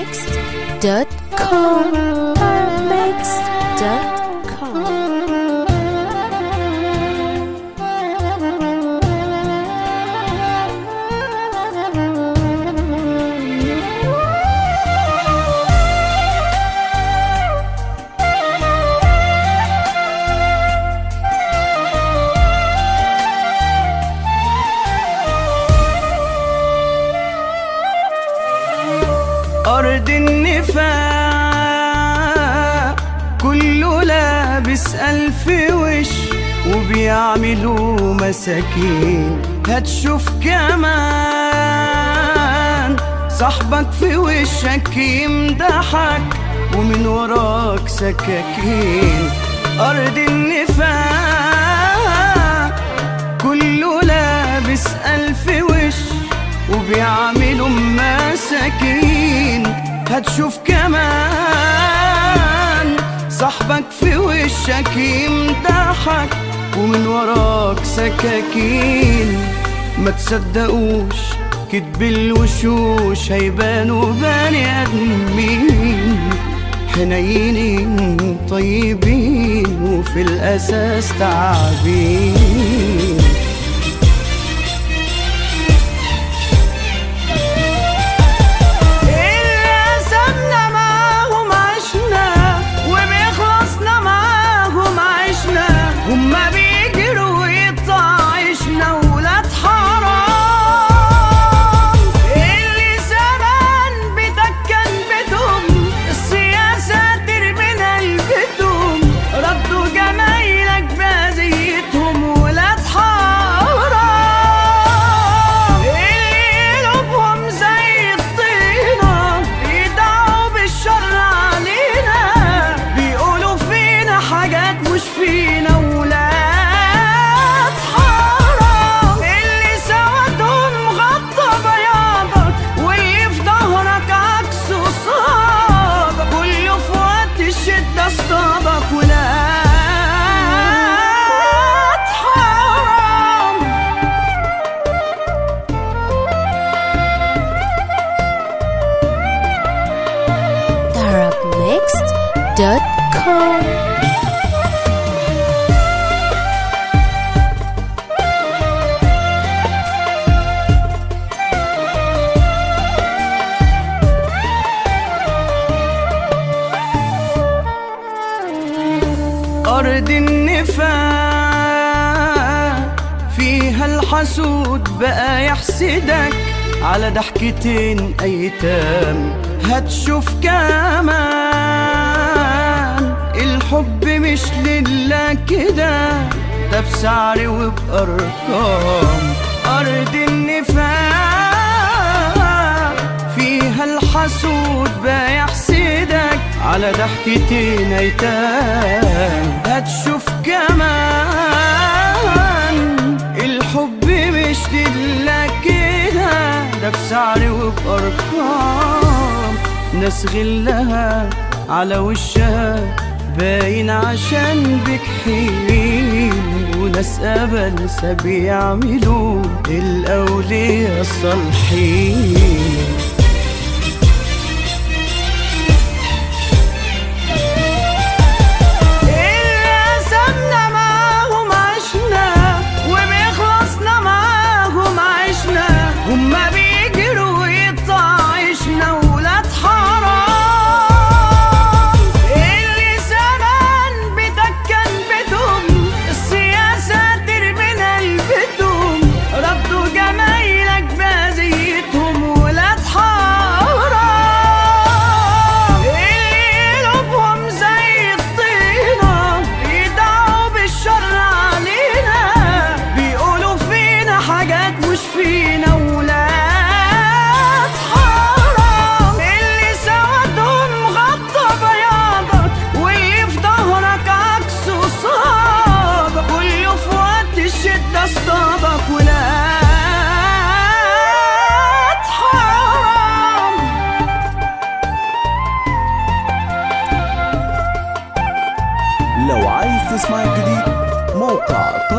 Paramixed.com Paramixed.com أرض النفاق كله لابس ألف وش وبيعملوا مساكين هتشوف كمان صاحبك في وشك يمدحك ومن وراك سكاكين أرض النفاق كله لابس ألف وش وبيعملوا مساكين هتشوف كمان صاحبك في وشك يمدحك ومن وراك سكاكين ما تصدقوش كدب الوشوش هيبانوا بني ادمين حنينين طيبين وفي الاساس تعبين اللي قسمنا معاهم عشنا وبيخلصنا معاهم عشنا هما بيجروا ويقطع عيشنا ولاد حرام اللي زمان بتكن بيتهم السياسة ترمينا البيتهم ردوا جمايلك بأذيتهم ولاد حرام اللي قلوبهم زي الطينة بيدعوا بالشر علينا بيقولوا فينا حاجات مش فينا ولاد حرام اللي سوادهم غطى بياضك واللي في ظهرك عكسه صابك كله في وقت الشدة اصطابك ولاد حرام Paramixed.com أرض النفاق فيها الحسود بقى يحسدك على ضحكتين أيتام هتشوف كمان الحب مش لله كده ده بسعر وبأرقام أرض النفاق فيها الحسود بقى يحسدك على ضحكتين ايتام هتشوف كمان الحب مش لله كده ده بسعر وبأرقام ناس غلها على وشها باين عشان بكحين وناس أبلسة بيعملوا الأولياء الصالحين اللي قسمنا معاهم عشنا وبيخلصنا معاهم عشنا هما بيجروا ويقطع عيشنا ولاد حرام اللي زمان بتكن بيتهم السياسة ترمينا البيتهم ردوا جمايلك بأذيتهم ولاد حرام اللي قلوبهم زي الطينة بيدعوا بالشر علينا بيقولوا فينا حاجات مش فينا ولاد حرام اللي سوادهم غطى بياضك واللي في ظهرك عكسه صابك كله في وقت الشدة اصطابك ولاد حرام لو عايز تسمع الجديد موقع